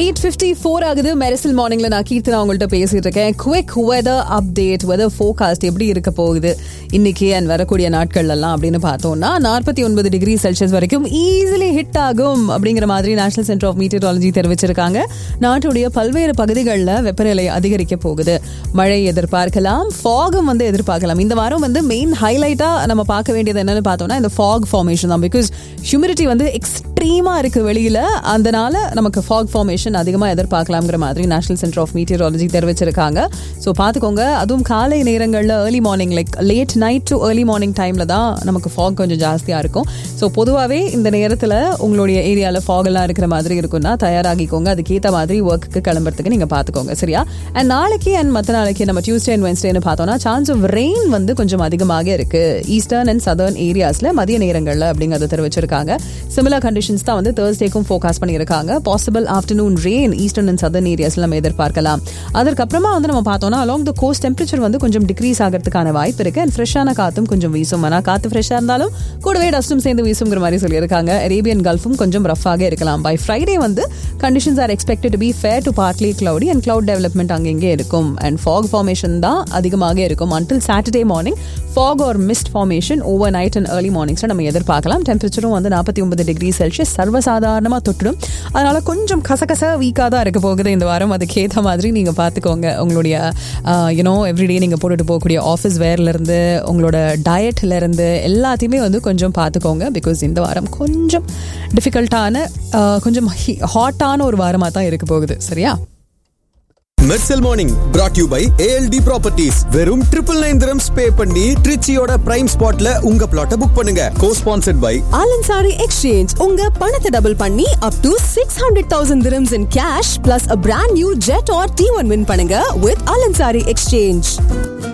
eight fifty four ஆகுது மெரிசல் மார்னிங்ல நான் கீர்த்தனா உங்கள்கிட்ட பேசிட்டு இருக்கேன் quick weather update weather forecast எப்படி இருக்க போகுது இன்னைக்கு அண்ட் வரக்கூடிய நாட்கள்லாம் அப்படின்னு பார்த்தோம்னா நாற்பத்தி ஒன்பது டிகிரி செல்சியஸ் வரைக்கும் ஈஸிலி ஹிட் ஆகும் அப்படிங்கிற மாதிரி நேஷனல் சென்டர் ஆஃப் மீட்டியராலஜி தெரிவிச்சிருக்காங்க நாட்டுடைய பல்வேறு பகுதிகளில் வெப்பநிலை அதிகரிக்க போகுது மழை எதிர்பார்க்கலாம் ஃபாகும் வந்து எதிர்பார்க்கலாம் இந்த வாரம் வந்து மெயின் ஹைலைட்டா நம்ம பார்க்க வேண்டியது என்னன்னு பார்த்தோம்னா இந்த ஃபாக் ஃபார்மேஷன் தான் பிகாஸ் ஹியூமிடிட்டி வந்து எக்ஸ்ட்ரீமா இருக்கு வெளியில அதனால நமக்கு ஃபாக் ஃபார்மேஷன் அதிகமாக எதிர்பார்க்கலாம்ங்கிற மாதிரி நேஷனல் சென்டர் ஆஃப் மீட்டியராலஜி தெரிவிச்சிருக்காங்க ஸோ பார்த்துக்கோங்க அதுவும் காலை நேரங்களில் early morning like late night to early morning டைமில் தான் நமக்கு ஃபாக் கொஞ்சம் ஜாஸ்தியாக இருக்கும் ஸோ பொதுவாகவே இந்த நேரத்தில் உங்களுடைய ஏரியாவில் ஃபாக் எல்லாம் இருக்கிற மாதிரி இருக்குன்னா தயாராகிக்கோங்க அதுக்கேற்ற மாதிரி ஒர்க்குக்கு கிளம்புறதுக்கு நீங்கள் பார்த்துக்கோங்க சரியா அண்ட் நாளைக்கு அண்ட் மற்ற நாளைக்கு நம்ம டியூஸ்டே அண்ட் வென்ஸ்டேன்னு பார்த்தோம்னா சான்ஸ் ஆஃப் ரெயின் வந்து கொஞ்சம் அதிகமாக இருக்கு ஈஸ்டர்ன் அண்ட் சதர்ன் ஏரியாஸில் மதிய நேரங்களில் அப்படிங்கிறத தெரிவிச்சிருக்காங்க சிமிலர் கண்டிஷன்ஸ் தான் வந்து தேர்ஸ்டேக்கும் ஃபோகாஸ் பண்ணியிருக்காங்க possible afternoon rain eastern and southern ஏரியாஸ்ல நம்ம எதிர்பார்க்கலாம் அதற்கப்புறமா வந்து நம்ம பார்த்தோம்னா அலாங் த கோஸ்ட் டெம்பரேச்சர் வந்து கொஞ்சம் டிக்ரீஸ் ஆகிறதுக்கான வாய்ப்பு இருக்கு அண்ட் ஃப்ரெஷ்ஷான காத்தும் கொஞ்சம் வீசும் ஆனால் காத்து ஃப்ரெஷ்ஷாக இருந்தாலும் கூடவே டஸ்ட்டும் சேர்ந்து வீசுங்கிற மாதிரி சொல்லியிருக்காங்க அரேபியன் கல்ஃபும் கொஞ்சம் ரஃபாக இருக்கலாம் பை ஃப்ரைடே வந்து conditions are expected to be fair to partly cloudy and cloud development அங்கங்கே இருக்கும் அண்ட் ஃபாக் ஃபார்மேஷன் தான் அதிகமாக இருக்கும் until Saturday morning fog or mist formation overnight and early மார்னிங்ஸில் நம்ம எதிர்பார்க்கலாம் டெம்பரேச்சரும் வந்து நாற்பத்தி ஒன்பது டிகிரி செல்சியஸ் சர்வசாதாரணமாக தொட்டுடும் அதனால கொஞ்சம் கசகச வீக்காக தான் இருக்க போகுது இந்த வாரம் அதுக்கேற்ற மாதிரி நீங்கள் பார்த்துக்கோங்க உங்களுடைய யூனோ எவ்ரிடே நீங்கள் போட்டுட்டு போகக்கூடிய ஆஃபீஸ் வேர்லேருந்து உங்களோட டயட்லேருந்து எல்லாத்தையுமே வந்து கொஞ்சம் பார்த்துக்கோங்க பிகாஸ் இந்த வாரம் கொஞ்சம் டிஃபிகல்ட்டான கொஞ்சம் ஹாட்டான ஒரு வாரமாக தான் இருக்க போகுது சரியா Mersal morning brought you by ALT properties வெறும் ட்ரிபிள் நைன் திரம்ஸ் பே பண்ணி ட்ரிச்சியோட பிரைம் ஸ்பாட்ல உங்க பிளாட்டை புக் பண்ணுங்க co sponsored by Al Ansari exchange உங்க பணத்தை டபுள் பண்ணி up to six hundred thousand dirhams in cash plus a brand new Jetour T one win பண்ணுங்க வித் ஆலன்சாரி எக்ஸ்சேஞ்ச்